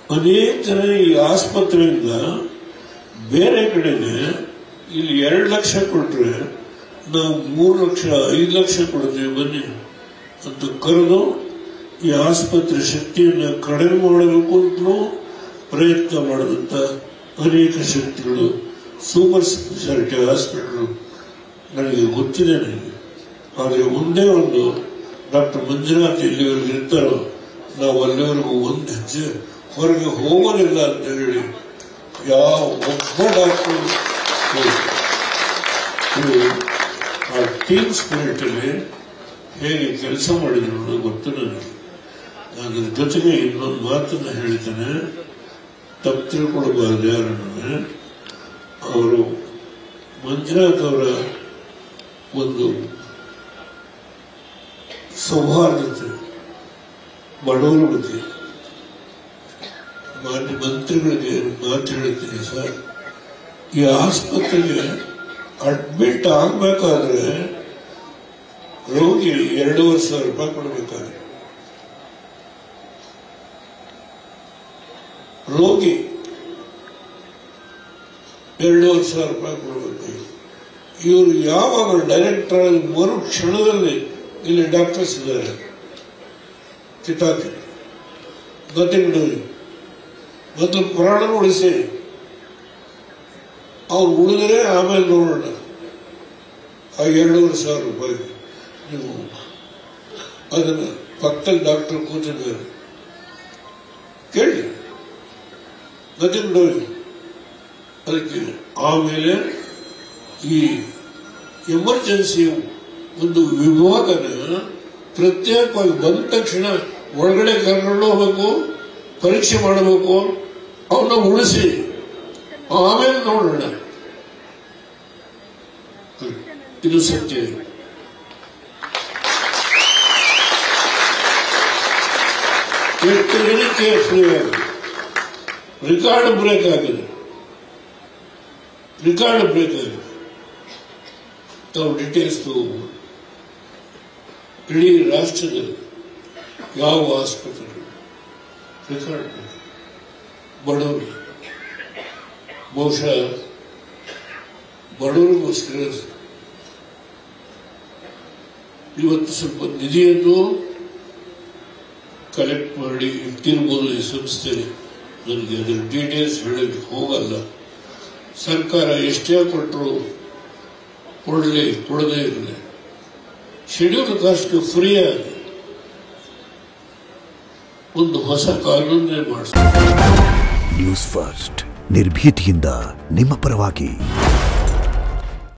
ಅನೇಕ ಜನ ಈ ಆಸ್ಪತ್ರೆಯಿಂದ ಬೇರೆ ಕಡೆಗೆ ಇಲ್ಲಿ ಎರಡು ಲಕ್ಷ ಕೊಟ್ರೆ ನಾವು ಮೂರು ಲಕ್ಷ ಐದು ಲಕ್ಷ ಕೊಡ್ತೀವಿ ಬನ್ನಿ ಅಂತ ಕರೆದು ಈ ಆಸ್ಪತ್ರೆ ಶಕ್ತಿಯನ್ನು ಕಡಿಮೆ ಮಾಡಬೇಕು ಅಂತಲೂ ಪ್ರಯತ್ನ ಮಾಡಿದಂಥ ಅನೇಕ ಶಕ್ತಿಗಳು ಸೂಪರ್ ಸ್ಪೆಷಾಲಿಟಿ ಹಾಸ್ಪಿಟಲ್ ನನಗೆ ಗೊತ್ತಿದೆ ನನಗೆ ಆದರೆ ಒಂದೇ ಒಂದು ಡಾಕ್ಟರ್ ಮಂಜುನಾಥ್ ಎಲ್ಲಿವರೆಗೂ ಇರ್ತಾರೋ ನಾವು ಅಲ್ಲಿವರೆಗೂ ಒಂದು ಹೆಜ್ಜೆ ಹೊರಗೆ ಹೋಗೋದಿಲ್ಲ ಅಂತ ಹೇಳಿ ಯಾವ ಒಬ್ಬ ಡಾಕ್ಟರ್ ಇದು ಆ ಟೀಮ್ ಸ್ಪಿರಿಟ್ ಅಲ್ಲಿ ಹೇಗೆ ಕೆಲಸ ಮಾಡಿದ್ರು ಅನ್ನೋದು ಗೊತ್ತು ನನಗೆ ಅದ್ರ ಜೊತೆಗೆ ಇನ್ನೊಂದು ಮಾತನ್ನ ಹೇಳ್ತೇನೆ ತಪ್ಪು ತಿಳ್ಕೊಳ್ಬಾರ್ದು ಯಾರನ್ನು ಅವರು ಮಂಜುನಾಥ್ ಅವರ ಒಂದು ಸೌಹಾರ್ದತೆ ಬಡವರ ಬಗ್ಗೆ ಮಾನ್ಯ ಮಂತ್ರಿಗಳಿಗೆ ಮಾತು ಹೇಳ್ತೀನಿ ಸರ್ ಈ ಆಸ್ಪತ್ರೆಗೆ ಅಡ್ಮಿಟ್ ಆಗ್ಬೇಕಾದ್ರೆ ರೋಗಿ ಎರಡೂವರೆ ಸಾವಿರ ರೂಪಾಯಿ ಕೊಡಬೇಕಾದ್ರೆ ರೋಗಿ ಎರಡೂವರೆ ಸಾವಿರ ರೂಪಾಯಿ ಕೊಡಬೇಕಾಗಿ ಇವರು ಯಾವಾಗ ಡೈರೆಕ್ಟರ್ ಆಗಿ ಮರು ಕ್ಷಣದಲ್ಲಿ ಇಲ್ಲಿ ಡಾಕ್ಟರ್ಸ್ ಇದ್ದಾರೆ ಕಿತಾಕಿ ನಥಿಂಗ್ ಡೂಯಿಂಗ್ ಮೊದಲು ಪ್ರಾಣ ಉಳಿಸಿ ಅವ್ರು ಉಳಿದರೆ ಆಮೇಲೆ ನೋಡೋಣ ಆ ಎರಡೂವರೆ ಸಾವಿರ ರೂಪಾಯಿ ನೀವು ಅದನ್ನ ಪಕ್ಕದಲ್ಲಿ ಡಾಕ್ಟರ್ ಕೂತಿದ್ದಾರೆ ಕೇಳಿ ನಥಿಂಗ್ ಡೂಯಿಂಗ್ ಅದಕ್ಕೆ ಆಮೇಲೆ ಈ ಎಮರ್ಜೆನ್ಸಿ ಒಂದು ವಿಭಾಗನ ಪ್ರತ್ಯೇಕವಾಗಿ ಬಂದ ತಕ್ಷಣ ಒಳಗಡೆ ಕರ್ಕೊಂಡು ಹೋಗ್ಬೇಕು ಪರೀಕ್ಷೆ ಮಾಡಬೇಕು ಅವನ್ನ ಉಳಿಸಿ ಆಮೇಲೆ ನೋಡೋಣ ಇದು ಸತ್ಯ ಎಷ್ಟು ಜನಕ್ಕೆ ಫ್ರೀ ಆಗಿದೆ ರಿಕಾರ್ಡ್ ಬ್ರೇಕ್ ಆಗಿದೆ ರಿಕಾರ್ಡ್ ಬ್ರೇಕ್ ಆಗಿದೆ ತಾವು ಡೀಟೇಲ್ಸ್ ತಗೋಬಹುದು ಇಡೀ ರಾಷ್ಟ್ರದಲ್ಲಿ ಯಾವ ಆಸ್ಪತ್ರೆ ರಿಕಾರ್ಡ್ ಬ್ರೇಕ್ ಬಡವರು ಬಹುಶಃ ಬಡವರಿಗೋಸ್ಕರ ಇವತ್ತು ಸ್ವಲ್ಪ ನಿಧಿಯನ್ನು ಕಲೆಕ್ಟ್ ಮಾಡಿ ಇಟ್ಟಿರ್ಬೋದು ಈ ಸಂಸ್ಥೆಯಲ್ಲಿ ನನಗೆ ಅದರ ಡೀಟೇಲ್ಸ್ ಹೇಳಲಿಕ್ಕೆ ಹೋಗಲ್ಲ ಸರ್ಕಾರ ಎಷ್ಟೇ ಕೊಟ್ಟರು ಕೊಡಲಿ ಕೊಡದೇ ಇರಲಿ ಶೆಡ್ಯೂಲ್ ಕಾಸ್ಟ್ ಫ್ರೀ ಆಗಿ ಒಂದು ಹೊಸ ಕಾನೂನೇ ಮಾಡಿಸ್ತಾರೆ ನ್ಯೂಸ್ ಫಸ್ಟ್ ನಿರ್ಭೀತಿಯಿಂದ ನಿಮ್ಮ ಪರವಾಗಿ